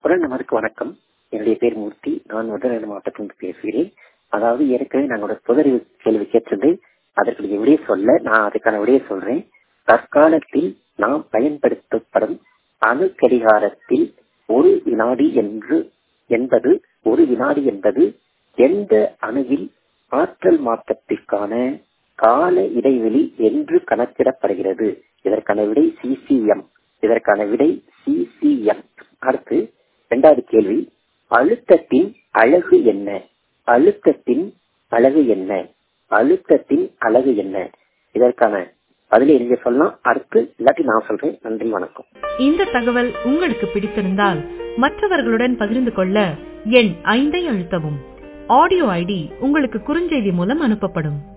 குரல் நமதுக்கு வணக்கம் என்னுடைய பேர் மூர்த்தி நான் முதலிடம் மாவட்டத்திலிருந்து பேசுகிறேன் அதாவது ஏற்கனவே நாங்களோட புதறிவு கேள்வி கேட்டது அதற்கு நீங்க விடைய சொல்ல நான் அதுக்கான விடைய சொல்றேன் தற்காலத்தில் நாம் பயன்படுத்தப்படும் அணு கடிகாரத்தில் ஒரு வினாடி என்று என்பது ஒரு வினாடி என்பது எந்த அணுவில் ஆற்றல் மாற்றத்திற்கான கால இடைவெளி என்று கணக்கிடப்படுகிறது இதற்கான விடை சிசிஎம் இதற்கான விடை சிசிஎம் அடுத்து இரண்டாவது கேள்வி அழுத்தத்தின் அழகு என்ன அழுத்தத்தின் அழகு என்ன அழுத்தத்தின் அழகு என்ன இதற்கான பதிலை நீங்க சொல்லலாம் அடுத்து இல்லாட்டி நான் சொல்றேன் நன்றி வணக்கம் இந்த தகவல் உங்களுக்கு பிடித்திருந்தால் மற்றவர்களுடன் பகிர்ந்து கொள்ள எண் ஐந்தை அழுத்தவும் ஆடியோ ஐடி உங்களுக்கு குறுஞ்செய்தி மூலம் அனுப்பப்படும்